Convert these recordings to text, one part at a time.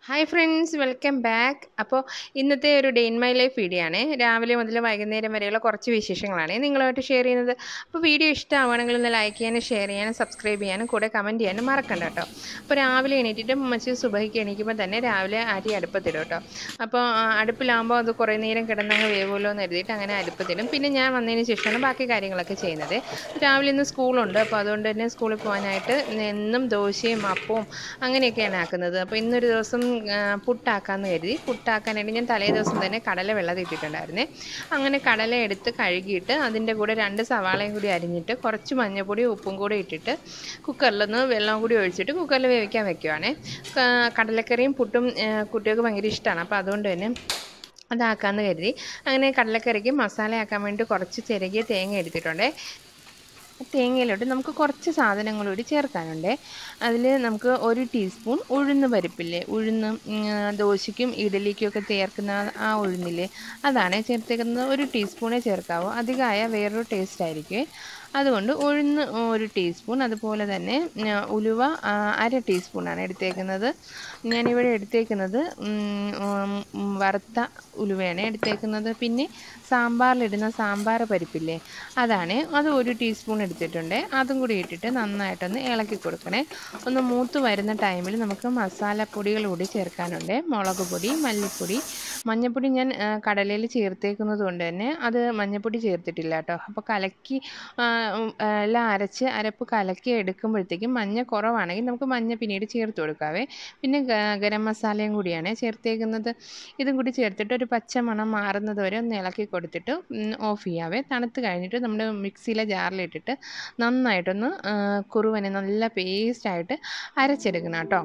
Hi friends welcome back അപ്പോൾ ഇന്നത്തെ ഒരു day in my life video ആണ് രാവിലെ മുതൽ വൈകുന്നേരം വരെയുള്ള കുറച്ച് വിശേഷങ്ങളാണ് നിങ്ങളുമായിട്ട് ഷെയർ ചെയ്യുന്നത് അപ്പോൾ വീഡിയോ ഇഷ്ടമാവുകയാണെങ്കിൽ ഒന്ന് ലൈക്ക് ചെയ്യാനും ഷെയർ ചെയ്യാനും സബ്സ്ക്രൈബ് ചെയ്യാനും കൂടെ കമൻറ്റ് ചെയ്യാനും മറക്കണ്ട കേട്ടോ അപ്പോൾ രാവിലെ എണീറ്റിട്ട് മച്ചി സുബഹിക്ക് എണീക്കുമ്പോൾ തന്നെ രാവിലെ അരി അടുപ്പത്തിടും കേട്ടോ അപ്പോൾ ആ, അടുപ്പിലാകുമ്പോൾ അത് കുറേ നേരം കിടന്നങ്ങ് വേവുമല്ലോ എന്ന് എഴുതിയിട്ട് അങ്ങനെ അടുപ്പത്തിടും പിന്നെ ഞാൻ വന്നതിന് ശേഷമാണ് ബാക്കി കാര്യങ്ങളൊക്കെ ചെയ്യുന്നത് രാവിലെ ഇന്ന് സ്കൂളുണ്ട് അപ്പോൾ അതുകൊണ്ട് തന്നെ സ്കൂളിൽ പോകാനായിട്ട് എന്നും ദോശയും അപ്പവും അങ്ങനെയൊക്കെയാണ് ആക്കുന്നത് അപ്പോൾ ഇന്നൊരു ദിവസം ആ, പുട്ടാക്കാമെന്ന് കരുതി പുട്ടാക്കാനായിട്ട് ഞാൻ തലേ ദിവസം തന്നെ കടല വെള്ളത്തിൽ ഇട്ടിട്ടുണ്ടായിരുന്നേ അങ്ങനെ കടല എടുത്ത് കഴുകിയിട്ട് അതിൻ്റെ കൂടെ രണ്ട് സവാളയും കൂടി അരിഞ്ഞിട്ട് കുറച്ച് മഞ്ഞൾപ്പൊടി ഉപ്പും കൂടി ഇട്ടിട്ട് കുക്കറിലൊന്ന് വെള്ളം കൂടി ഒഴിച്ചിട്ട് കുക്കറിൽ വേവിക്കാൻ വെക്കുവാണേ ക- കടലക്കറിയും പുട്ടും ആ, കുട്ടികൾക്ക് ഭയങ്കര ഇഷ്ടമാണ് അപ്പോൾ അതുകൊണ്ട് തന്നെ അതാക്കാമെന്ന് കരുതി അങ്ങനെ കടലക്കറിക്ക് മസാലയാക്കാൻ വേണ്ടി കുറച്ച് ചിരകിയ തേങ്ങ എടുത്തിട്ടുണ്ടേ തേങ്ങയിലോട്ട് നമുക്ക് കുറച്ച് സാധനങ്ങൾ കൂടി ചേർക്കാനുണ്ട് അതിൽ നമുക്ക് ഒരു ടീസ്പൂൺ ഉഴുന്ന് പരിപ്പില്ലേ ഉഴുന്ന് ഉം, ദോശയ്ക്കും ഇഡലിക്കും ഒക്കെ ചേർക്കുന്ന ആ ഉഴുന്നില്ലേ അതാണ് ചേർത്തേക്കുന്നത് ഒരു ടീസ്പൂണേ ചേർക്കാവൂ അധികമായ വേറൊരു ടേസ്റ്റ് ആയിരിക്കും അതുകൊണ്ട് ഉഴുന്ന് ഒരു ടീസ്പൂൺ അതുപോലെ തന്നെ ഉം, ഉലുവ ആ, അര ടീസ്പൂണാണ് എടുത്തേക്കുന്നത് ഞാനിവിടെ എടുത്തേക്കുന്നത് ഉം, ഉം, വറുത്ത ഉലുവയാണ് എടുത്തേക്കുന്നത് പിന്നെ സാമ്പാറിലിടുന്ന സാമ്പാർ പരിപ്പില്ലേ അതാണ് അത് ഒരു ടീസ്പൂൺ എടുത്തിട്ടുണ്ട് അതും കൂടി ഇട്ടിട്ട് നന്നായിട്ടൊന്ന് ഇളക്കി കൊടുക്കണേ ഒന്ന് മൂത്ത് വരുന്ന ടൈമിൽ നമുക്ക് മസാലപ്പൊടികൾ കൂടി ചേർക്കാനുണ്ട് മുളക് പൊടി മല്ലിപ്പൊടി മഞ്ഞൾപ്പൊടി ഞാൻ ആ, കടലയിൽ ചേർത്തേക്കുന്നത് കൊണ്ട് തന്നെ അത് മഞ്ഞൾപ്പൊടി ചേർത്തിട്ടില്ല കേട്ടോ അപ്പോൾ കലക്കി ആ, ഉം, ആ, എല്ലാം അരച്ച് അരപ്പ് കലക്കി എടുക്കുമ്പോഴത്തേക്കും മഞ്ഞ കുറവാണെങ്കിൽ നമുക്ക് മഞ്ഞ പിന്നീട് ചേർത്ത് കൊടുക്കാവേ പിന്നെ ഗ- ഗരം മസാലയും കൂടിയാണ് ചേർത്തേക്കുന്നത് ഇതും കൂടി ചേർത്തിട്ട് ഒരു പച്ച മണം മാറുന്നത് വരെ ഒന്ന് ഇളക്കി കൊടുത്തിട്ട് ഉം, ഓഫ് ചെയ്യാവേ തണുത്ത് കഴിഞ്ഞിട്ട് നമ്മുടെ മിക്സിയിലെ ജാറിലിട്ടിട്ട് നന്നായിട്ടൊന്ന് ആ, കുറുവനെ നല്ല പേസ്റ്റായിട്ട് അരച്ചെടുക്കണം കേട്ടോ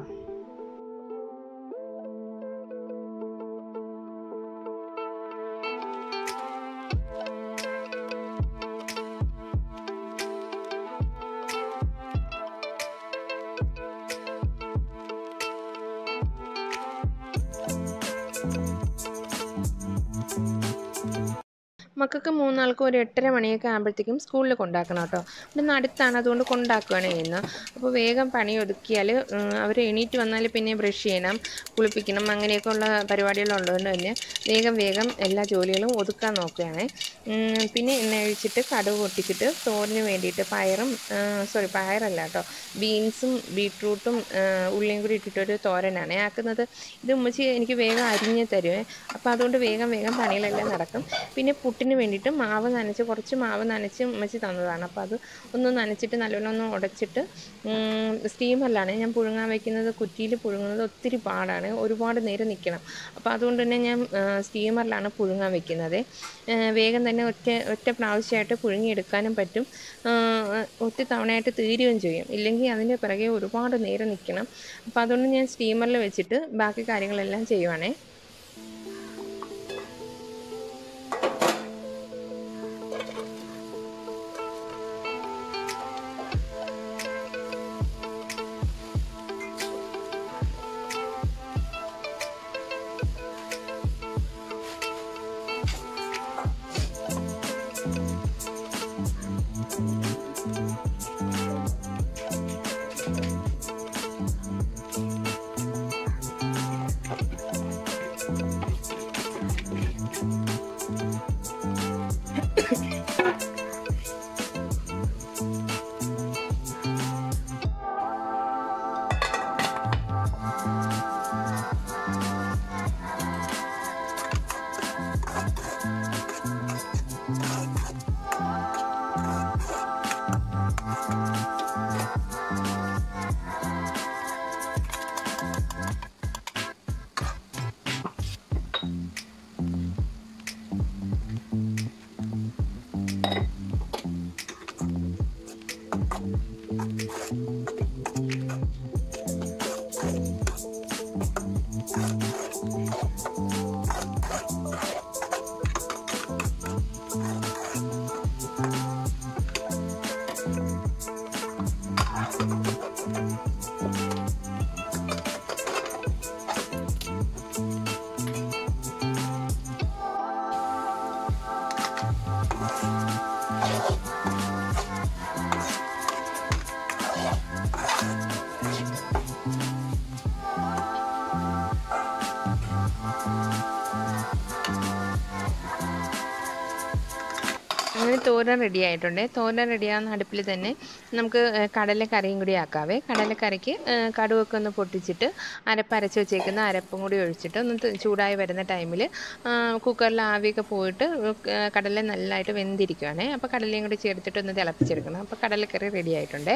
മക്കൾക്ക് മൂന്നാൾക്കും ഒരു എട്ടര മണിയൊക്കെ ആകുമ്പോഴത്തേക്കും സ്കൂളിൽ കൊണ്ടാക്കണം കേട്ടോ ഇവിടുന്ന് അടുത്താണ് അതുകൊണ്ട് കൊണ്ടാക്കുകയാണ് ചെയ്യുന്നത് അപ്പോൾ വേഗം പണി ഒതുക്കിയാൽ അവർ എണീറ്റ് വന്നാൽ പിന്നെ ബ്രഷ് ചെയ്യണം കുളിപ്പിക്കണം അങ്ങനെയൊക്കെ ഉള്ള പരിപാടികളുള്ളതുകൊണ്ട് തന്നെ വേഗം വേഗം എല്ലാ ജോലികളും ഒതുക്കാൻ നോക്കുകയാണ് ഉം, പിന്നെ എണ്ണ ഒഴിച്ചിട്ട് കടുക് പൊട്ടിച്ചിട്ട് തോരന് വേണ്ടിയിട്ട് പയറും സോറി പയറല്ല കേട്ടോ ബീൻസും ബീട്രൂട്ടും ഉള്ളിയും കൂടി ഇട്ടിട്ടൊരു തോരനാണ് ആക്കുന്നത് ഇത് ഉമ്മച്ചി എനിക്ക് വേഗം അരിഞ്ഞ് തരുവേ അപ്പോൾ അതുകൊണ്ട് വേഗം വേഗം പണികളെല്ലാം നടക്കും പിന്നെ പുട്ടിന് വേണ്ടിയിട്ട് മാവ് നനച്ച് കുറച്ച് മാവ് നനച്ച് ഉമ്മച്ചി തന്നതാണ് അപ്പോൾ അത് ഒന്ന് നനച്ചിട്ട് നല്ലോണം ഒന്ന് ഉടച്ചിട്ട് സ്റ്റീമറിലാണ് ഞാൻ പുഴുങ്ങാൻ വയ്ക്കുന്നത് കുറ്റിയിൽ പുഴുങ്ങുന്നത് ഒത്തിരി പാടാണ് ഒരുപാട് നേരം നിൽക്കണം അപ്പോൾ അതുകൊണ്ട് തന്നെ ഞാൻ സ്റ്റീമറിലാണ് പുഴുങ്ങാൻ വെക്കുന്നത് വേഗം തന്നെ ഒറ്റ ഒറ്റ പ്രാവശ്യമായിട്ട് പുഴുങ്ങിയെടുക്കാനും പറ്റും ആ, ഒറ്റ തവണയായിട്ട് തീരുകയും ചെയ്യും ഇല്ലെങ്കിൽ അതിൻ്റെ പിറകെ ഒരുപാട് നേരം നിൽക്കണം അപ്പോൾ അതുകൊണ്ട് ഞാൻ സ്റ്റീമറിൽ വെച്ചിട്ട് ബാക്കി കാര്യങ്ങളെല്ലാം ചെയ്യുവാണേ അങ്ങനെ തോരൻ റെഡി ആയിട്ടുണ്ട് തോരൻ റെഡിയാകുന്ന അടുപ്പിൽ തന്നെ നമുക്ക് ഏ, കടലക്കറിയും കൂടി ആക്കാവേ കടലക്കറിക്ക് ഏ, കടുകൊക്കെ ഒന്ന് പൊട്ടിച്ചിട്ട് അരപ്പ് അരച്ച് വെച്ചേക്കുന്ന അരപ്പും കൂടി ഒഴിച്ചിട്ട് ഒന്ന് ത- ചൂടായി വരുന്ന ടൈമിൽ കുക്കറിൽ ആവിയൊക്കെ പോയിട്ട് ഏ, കടല നല്ലതായിട്ട് വെന്തിരിക്കുവാണേ അപ്പോൾ കടലയും കൂടി ചേർത്തിട്ട് ഒന്ന് തിളപ്പിച്ചെടുക്കണം അപ്പോൾ കടലക്കറി റെഡി ആയിട്ടുണ്ടേ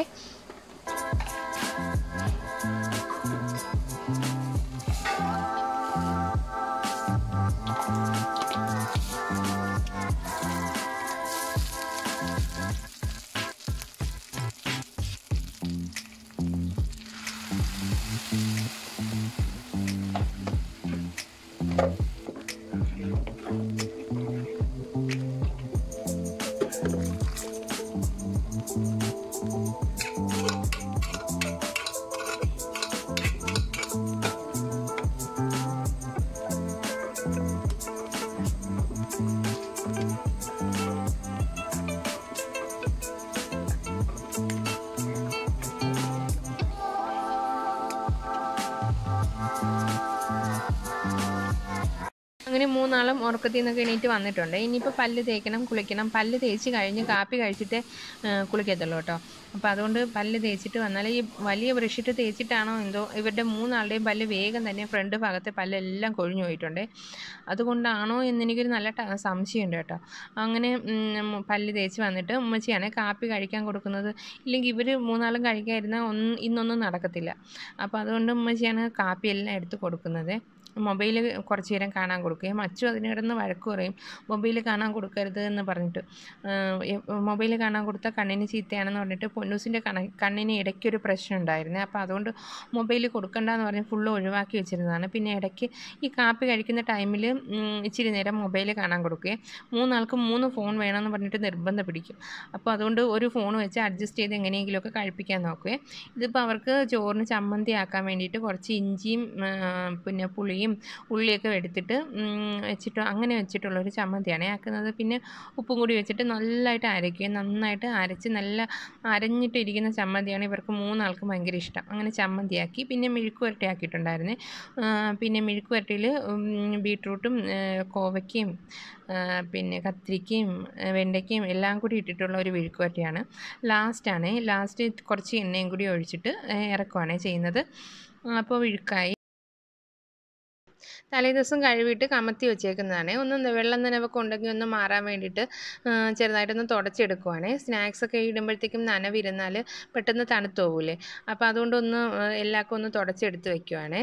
അങ്ങനെ മൂന്നാളും ഉറക്കത്തിൽ നിന്നൊക്കെ എണീറ്റ് വന്നിട്ടുണ്ട് ഇനിയിപ്പോൾ പല്ല് തേക്കണം കുളിക്കണം പല്ല് തേച്ച് കഴിഞ്ഞ് കാപ്പി കഴിച്ചിട്ടേ ആ, കുളിക്കത്തുള്ളൂ കേട്ടോ അപ്പോൾ അതുകൊണ്ട് പല്ല് തേച്ചിട്ട് വന്നാൽ ഈ വലിയ ബ്രഷിട്ട് തേച്ചിട്ടാണോ എന്തോ ഇവരുടെ മൂന്നാളുടെയും പല്ല് വേഗം തന്നെ ഫ്രണ്ട് ഭാഗത്തെ പല്ലെല്ലാം കൊഴിഞ്ഞു പോയിട്ടുണ്ട് അതുകൊണ്ടാണോ എന്നെനിക്കൊരു നല്ല ട- സംശയമുണ്ട് കേട്ടോ അങ്ങനെ ഉം, പല്ല് തേച്ച് വന്നിട്ട് ഉമ്മച്ചിയാണ് കാപ്പി കഴിക്കാൻ കൊടുക്കുന്നത് ഇല്ലെങ്കിൽ ഇവർ മൂന്നാളും കഴിക്കാതിരുന്നാൽ ഒന്ന് ഇന്നൊന്നും നടക്കത്തില്ല അപ്പോൾ അതുകൊണ്ട് ഉമ്മച്ചിയാണ് കാപ്പി എല്ലാം എടുത്ത് കൊടുക്കുന്നത് മൊബൈൽ കുറച്ച് നേരം കാണാൻ കൊടുക്കുകയും അച്ചു അതിന് കിടന്ന് വഴക്ക് പറയും മൊബൈൽ കാണാൻ കൊടുക്കരുത് എന്ന് പറഞ്ഞിട്ട് മൊബൈൽ കാണാൻ കൊടുത്താൽ കണ്ണിന് ചീത്തയാണെന്ന് പറഞ്ഞിട്ട് പൊന്നൂസിൻ്റെ കണ കണ്ണിന് ഇടയ്ക്കൊരു പ്രശ്നം ഉണ്ടായിരുന്നു അപ്പോൾ അതുകൊണ്ട് മൊബൈൽ കൊടുക്കണ്ടെന്ന് പറഞ്ഞ് ഫുള്ള് ഒഴിവാക്കി വെച്ചിരുന്നതാണ് പിന്നെ ഇടയ്ക്ക് ഈ കാപ്പി കഴിക്കുന്ന ടൈമിൽ ഇച്ചിരി നേരം മൊബൈൽ കാണാൻ കൊടുക്കുകയും മൂന്നാൾക്ക് മൂന്ന് ഫോൺ വേണമെന്ന് പറഞ്ഞിട്ട് നിർബന്ധം പിടിക്കും അപ്പോൾ അതുകൊണ്ട് ഒരു ഫോൺ വെച്ച് അഡ്ജസ്റ്റ് ചെയ്ത് എങ്ങനെയെങ്കിലുമൊക്കെ കഴിപ്പിക്കാൻ നോക്കുകയും ഇതിപ്പോൾ അവർക്ക് ചോറിന് ചമ്മന്തി ആക്കാൻ വേണ്ടിയിട്ട് കുറച്ച് ഇഞ്ചിയും ആ, പിന്നെ പുളിയും ഉള്ളിയൊക്കെ എടുത്തിട്ട് ഉം, വെച്ചിട്ട് അങ്ങനെ വെച്ചിട്ടുള്ളൊരു ചമ്മന്തിയാണ് ആക്കുന്നത് പിന്നെ ഉപ്പും കൂടി വെച്ചിട്ട് നല്ലതായിട്ട് അരയ്ക്കുകയും നന്നായിട്ട് അരച്ച് നല്ല അരഞ്ഞിട്ടിരിക്കുന്ന ചമ്മന്തിയാണ് ഇവർക്ക് മൂന്നാൾക്കും ഭയങ്കര ഇഷ്ടം അങ്ങനെ ചമ്മന്തിയാക്കി പിന്നെ മെഴുക്ക് പുരട്ടി ആക്കിയിട്ടുണ്ടായിരുന്നേ ആ, പിന്നെ മെഴുക്ക് പുരട്ടിയിൽ ബീട്രൂട്ടും ആ, കോവയ്ക്കയും ആ, പിന്നെ കത്തിരിക്കയും ആ, വെണ്ടയ്ക്കയും എല്ലാം കൂടി ഇട്ടിട്ടുള്ള ഒരു മെഴുക്ക് പുരട്ടിയാണ് ലാസ്റ്റാണ് ലാസ്റ്റ് കുറച്ച് എണ്ണയും കൂടി ഒഴിച്ചിട്ട് ആ, ഇറക്കുവാണ് ചെയ്യുന്നത് അപ്പോൾ വിഴുക്കായി തലേദിവസം കഴുകിയിട്ട് കമത്തി വെച്ചേക്കുന്നതാണ് ഒന്ന് വെള്ളം നനവൊക്കെ ഉണ്ടെങ്കിൽ ഒന്ന് മാറാൻ വേണ്ടിയിട്ട് ആ, ചെറുതായിട്ടൊന്ന് തുടച്ചെടുക്കുവാണ് സ്നാക്സ് ഒക്കെ ഇടുമ്പോഴത്തേക്കും നനവിരുന്നാൽ പെട്ടെന്ന് തണുത്ത് പോകില്ലേ അപ്പോൾ അതുകൊണ്ടൊന്ന് ആ, എല്ലാവർക്കും ഒന്ന് തുടച്ചെടുത്ത് വെക്കുവാണേ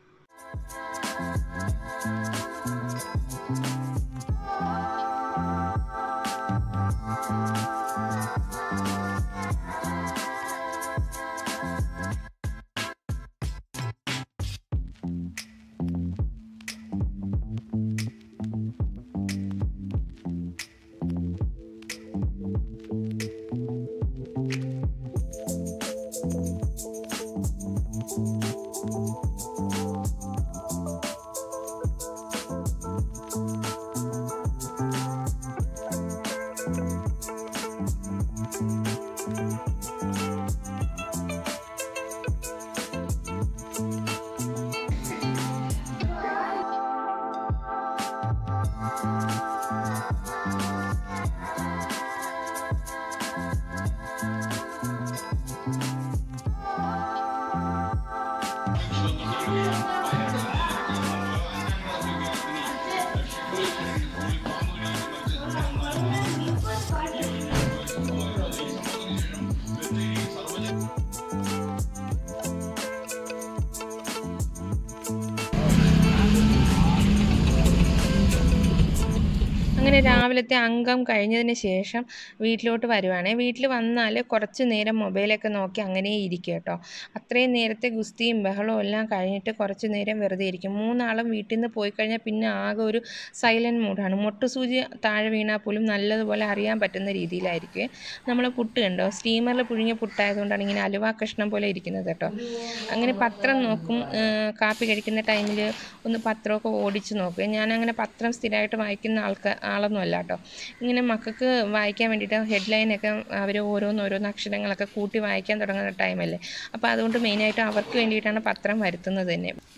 അങ്ങനെ രാവിലത്തെ അംഗം കഴിഞ്ഞതിന് ശേഷം വീട്ടിലോട്ട് വരുവാണ് വീട്ടിൽ വന്നാൽ കുറച്ച് നേരം മൊബൈലൊക്കെ നോക്കി അങ്ങനെ ഇരിക്കും കേട്ടോ അത്രയും നേരത്തെ ഗുസ്തിയും ബഹളവും എല്ലാം കഴിഞ്ഞിട്ട് കുറച്ച് നേരം വെറുതെ ഇരിക്കും മൂന്നാളും വീട്ടിൽ നിന്ന് പോയി കഴിഞ്ഞാൽ പിന്നെ ആകെ ഒരു സൈലൻറ്റ് മൂഡാണ് മുട്ടുസൂചി താഴെ വീണാൽ പോലും നല്ലതുപോലെ അറിയാൻ പറ്റുന്ന രീതിയിലായിരിക്കും നമ്മൾ പുട്ട് കണ്ടോ സ്റ്റീമറിൽ പുഴുങ്ങിയ പുട്ടായതുകൊണ്ടാണ് ഇങ്ങനെ അലുവ കഷ്ണം പോലെ ഇരിക്കുന്നത് കേട്ടോ അങ്ങനെ പത്രം നോക്കും ആ, കാപ്പി കഴിക്കുന്ന ടൈമിൽ ഒന്ന് പത്രമൊക്കെ ഓടിച്ച് നോക്കും ഞാനങ്ങനെ പത്രം സ്ഥിരമായിട്ട് വായിക്കുന്ന ആൾക്കാർ ആളൊന്നും അല്ല കേട്ടോ ഇങ്ങനെ മക്കൾക്ക് വായിക്കാൻ വേണ്ടിയിട്ട് ഹെഡ്ലൈനൊക്കെ അവർ ഓരോന്നോരോന്ന് അക്ഷരങ്ങളൊക്കെ കൂട്ടി വായിക്കാൻ തുടങ്ങുന്ന ടൈമല്ലേ അപ്പോൾ അതുകൊണ്ട് മെയിനായിട്ട് അവർക്ക് വേണ്ടിയിട്ടാണ് പത്രം വരുത്തുന്നത് തന്നെ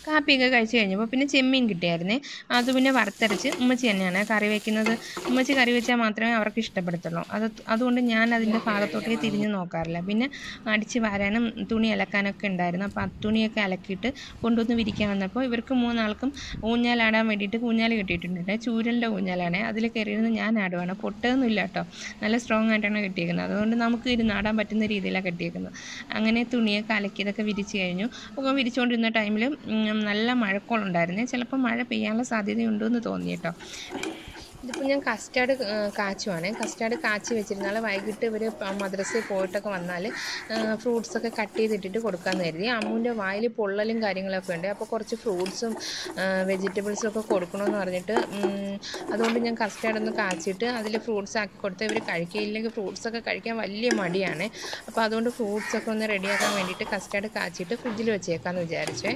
കാപ്പിയൊക്കെ കഴിച്ച് കഴിഞ്ഞപ്പോൾ പിന്നെ ചെമ്മീൻ കിട്ടിയായിരുന്നേ അത് പിന്നെ വറുത്തരച്ച് ഉമ്മച്ചി തന്നെയാണ് കറി വെക്കുന്നത് ഉമ്മച്ചി കറി വെച്ചാൽ മാത്രമേ അവർക്ക് ഇഷ്ടപ്പെടത്തുള്ളൂ അത് അതുകൊണ്ട് ഞാൻ അതിൻ്റെ ഭാഗത്തോട്ടേക്ക് തിരിഞ്ഞ് നോക്കാറില്ല പിന്നെ അടിച്ച് വാരാനും തുണി അലക്കാനൊക്കെ ഉണ്ടായിരുന്നു അപ്പോൾ ആ തുണിയൊക്കെ അലക്കിയിട്ട് കൊണ്ടുവന്ന് വിരിക്കാൻ വന്നപ്പോൾ ഇവർക്ക് മൂന്നാൾക്കും ഊഞ്ഞാലാടാൻ വേണ്ടിയിട്ട് ഊഞ്ഞാൽ കിട്ടിയിട്ടുണ്ട് ചൂരലിൻ്റെ ഊഞ്ഞാലാണ് അതിൽ കയറിയിരുന്ന് ഞാൻ ആടുവാണ് പൊട്ടൊന്നുമില്ല കേട്ടോ നല്ല സ്ട്രോങ് ആയിട്ടാണ് കെട്ടിയേക്കുന്നത് അതുകൊണ്ട് നമുക്ക് ഇരുന്ന് ആടാൻ പറ്റുന്ന രീതിയിലാണ് കെട്ടിയേക്കുന്നത് അങ്ങനെ തുണിയൊക്കെ അലക്കിയതൊക്കെ വിരിച്ച് കഴിഞ്ഞു അപ്പോൾ വിരിച്ചുകൊണ്ടിരുന്ന ടൈമിൽ നല്ല മഴക്കോളുണ്ടായിരുന്നേ ചിലപ്പോൾ മഴ പെയ്യാനുള്ള സാധ്യതയുണ്ടോ എന്ന് തോന്നി കേട്ടോ ഇതിപ്പോൾ ഞാൻ കസ്റ്റാർഡ് കാച്ചുവാണ് കസ്റ്റാർഡ് കാച്ചി വെച്ചിരുന്നാൽ വൈകിട്ട് ഇവർ മദ്രസയിൽ പോയിട്ടൊക്കെ വന്നാൽ ഫ്രൂട്ട്സൊക്കെ കട്ട് ചെയ്തിട്ടിട്ട് കൊടുക്കാമെന്ന് കരുതി അമ്മുവിൻ്റെ വായിൽ പൊള്ളലും കാര്യങ്ങളൊക്കെ ഉണ്ട് അപ്പോൾ കുറച്ച് ഫ്രൂട്ട്സും വെജിറ്റബിൾസും ഒക്കെ കൊടുക്കണമെന്ന് പറഞ്ഞിട്ട് ഉം, അതുകൊണ്ട് ഞാൻ കസ്റ്റാർഡ് ഒന്ന് കാച്ചിട്ട് അതിൽ ഫ്രൂട്ട്സ് ആക്കി കൊടുത്ത് ഇവർ കഴിക്കുകയില്ലെങ്കിൽ ഫ്രൂട്ട്സൊക്കെ കഴിക്കാൻ വലിയ മടിയാണ് അപ്പോൾ അതുകൊണ്ട് ഫ്രൂട്ട്സൊക്കെ ഒന്ന് റെഡിയാക്കാൻ വേണ്ടിയിട്ട് കസ്റ്റാർഡ് കാച്ചിട്ട് ഫ്രിഡ്ജിൽ വെച്ചേക്കാമെന്ന് വിചാരിച്ചേ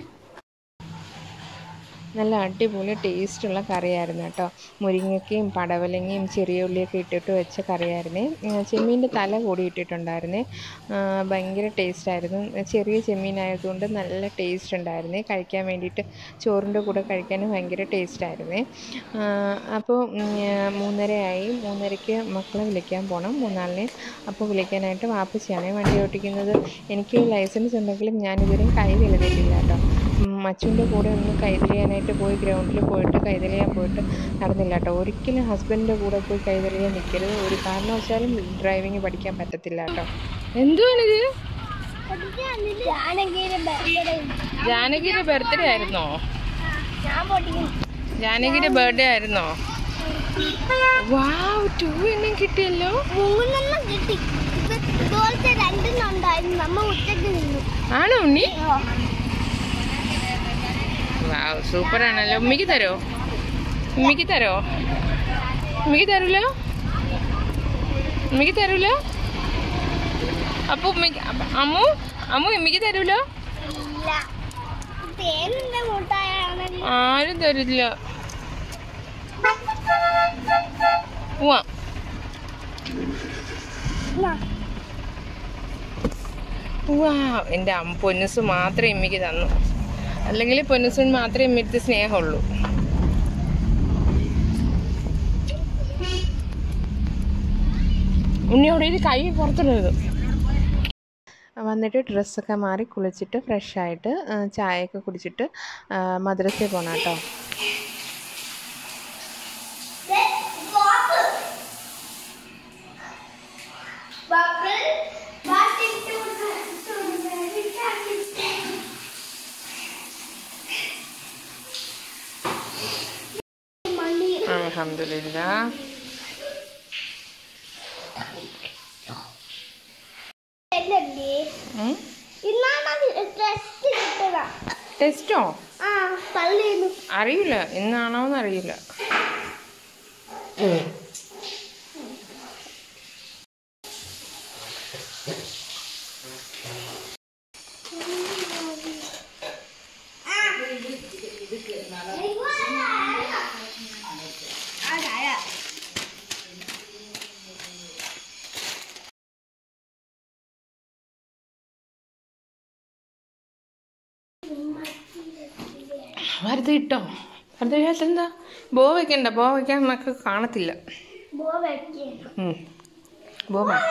നല്ല അടിപൊളി ടേസ്റ്റുള്ള കറിയായിരുന്നു കേട്ടോ മുരിങ്ങയ്ക്കയും പടവലങ്ങയും ചെറിയ ഉള്ളിയൊക്കെ ഇട്ടിട്ട് വെച്ച കറിയായിരുന്നേ ഉം, ചെമ്മീൻ്റെ തല കൂടി ഇട്ടിട്ടുണ്ടായിരുന്നേ ആ, ഭയങ്കര ടേസ്റ്റായിരുന്നു ചെറിയ ചെമ്മീനായതുകൊണ്ട് നല്ല ടേസ്റ്റ് ഉണ്ടായിരുന്നേ കഴിക്കാൻ വേണ്ടിയിട്ട് ചോറിൻ്റെ കൂടെ കഴിക്കാനും ഭയങ്കര ടേസ്റ്റായിരുന്നേ അപ്പോൾ മൂന്നരയായി മൂന്നരയ്ക്ക് മക്കളെ വിളിക്കാൻ പോകണം മൂന്നാളിനെ അപ്പോൾ വിളിക്കാനായിട്ട് വാപ്പച്ചിയാണ് വണ്ടി ഓട്ടിക്കുന്നത് എനിക്ക് ലൈസൻസ് ഉണ്ടെങ്കിലും ഞാനിതുവരെയും കൈ കഴുതിയിട്ടില്ല കേട്ടോ മച്ചുവിൻ്റെ കൂടെ ഒന്ന് കൈതെളിയാനായിട്ട് പോയി ഗ്രൗണ്ടിൽ പോയിട്ട് കൈതെളിയാൻ പോയിട്ട് നടന്നില്ല കേട്ടോ ഒരിക്കലും ഹസ്ബൻഡിൻ്റെ കൂടെ പോയി കൈതെളിയാൻ നിൽക്കരുത് ഒരു കാരണവശാലും ഡ്രൈവിംഗ് പഠിക്കാൻ പറ്റത്തില്ല കേട്ടോ എന്തുവാണിത് ജാനകിയുടെ ബർത്ത്ഡേ ജാനകിയുടെ ബർത്ത്ഡേ ആയിരുന്നോ ഞാൻ പൊട്ടിക്കും ജാനകിയുടെ ബർത്ത്ഡേ ആയിരുന്നോ വാവ് ടു എണ്ണം കിട്ടിയല്ലോ മൂന്നെണ്ണം കിട്ടി ഇത് ഇതുപോലത്തെ രണ്ടെണ്ണം ഉണ്ടായിരുന്നു നമ്മ ഉച്ചക്ക് നിന്നു ആണോ ഉണ്ണി വാവ് സൂപ്പർ ആണല്ലോ ഉമ്മിക്ക് തരോ ഉമ്മിക്ക് തരോ ഉമ്മിക്ക് തരൂല ഉമ്മിക്ക് തരൂല അപ്പൊ ഉമ്മിക്ക് അപ്പ- അമ്മു അമ്മു ഉമ്മിക്ക് തരൂല ഇല്ല തേനിന്റെ മുട്ടായാണെങ്കിൽ ആരും തരില്ല ഉവ്വ. വാ എൻ്റെ അമ്മ പൊന്നുസ് മാത്രമേ ഇമ്മിക്ക് തന്നു അല്ലെങ്കിൽ പൊന്നുസിന് മാത്രമേ ഇമ്മിടുത്ത് സ്നേഹമുള്ളൂ ഉണ്ണിയോടെ ഇത് കൈ പുറത്തിടരുത് വന്നിട്ട് ഡ്രസ്സൊക്കെ മാറി കുളിച്ചിട്ട് ഫ്രഷായിട്ട് ചായയൊക്കെ കുടിച്ചിട്ട് മദ്രസയിൽ പോകണം കേട്ടോ മണി അലഹമില്ല എന്നല്ലേ ഇന്നാണ് ടെസ്റ്റ് കിട്ടുക ടെസ്റ്റോ ആ പള്ളിയിൽ അറിയില്ല എന്നാണോന്ന് അറിയില്ല വെറുതെ ഇട്ടോ വെറുതെ ഇട്ടാൽ എന്താ ബോ വെക്കണ്ട ബോ വെക്കാൻ നമുക്ക് കാണത്തില്ല ബോ വെക്കണം ഉം. ബോ വേ-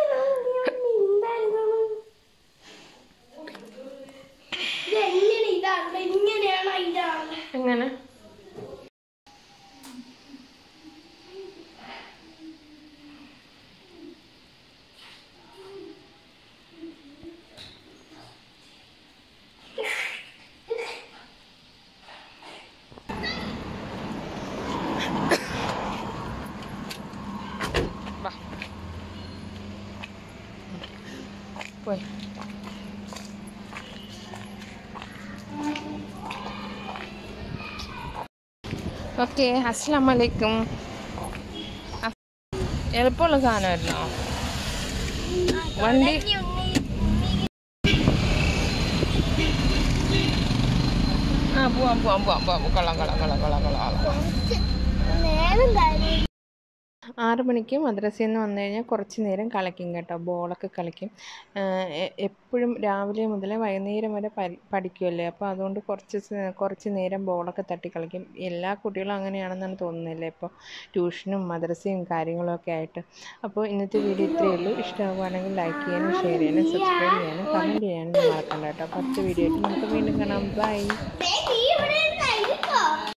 ഇതെങ്ങനെ ഇതാണ് ഇങ്ങനെയാണോ ഇതാണ് എങ്ങനെ വാ. പോയി ഓക്കെ അസ്സാം വലൈക്കും എളുപ്പമുള്ള സാധനമായിരുന്നോ വണ്ടി ആ പോവാം പോവാം പോവാം പോവാം കൊള്ളാം കൊള്ളാം കൊള്ളാം കൊള്ളാം കൊള്ളാം കൊള്ളാം നേരം കാര്യം ആറ് മണിക്ക് മദ്രസയിൽ നിന്ന് വന്നു കഴിഞ്ഞാൽ കുറച്ച് നേരം കളിക്കും കേട്ടോ ബോളൊക്കെ കളിക്കും എപ്പോഴും രാവിലെ മുതൽ വൈകുന്നേരം വരെ പരി- പഠിക്കുമല്ലേ അപ്പോൾ അതുകൊണ്ട് കുറച്ച് സ- കുറച്ച് നേരം ബോളൊക്കെ തട്ടി കളിക്കും എല്ലാ കുട്ടികളും അങ്ങനെയാണെന്നാണ് തോന്നുന്നില്ലേ ഇപ്പോൾ ട്യൂഷനും മദ്രസയും കാര്യങ്ങളൊക്കെ ആയിട്ട് അപ്പോൾ ഇന്നത്തെ വീഡിയോ ഇത്രയേ ഉള്ളൂ ഇഷ്ടമാവുകയാണെങ്കിൽ ലൈക്ക് ചെയ്യാനും ഷെയർ ചെയ്യാനും സബ്സ്ക്രൈബ് ചെയ്യാനും കമൻറ്റ് ചെയ്യാനും മറക്കണ്ട കേട്ടോ അപ്പോൾ അടുത്ത വീഡിയോ ആയിട്ട് നമുക്ക് വീണ്ടും കാണാം ബൈ Baby.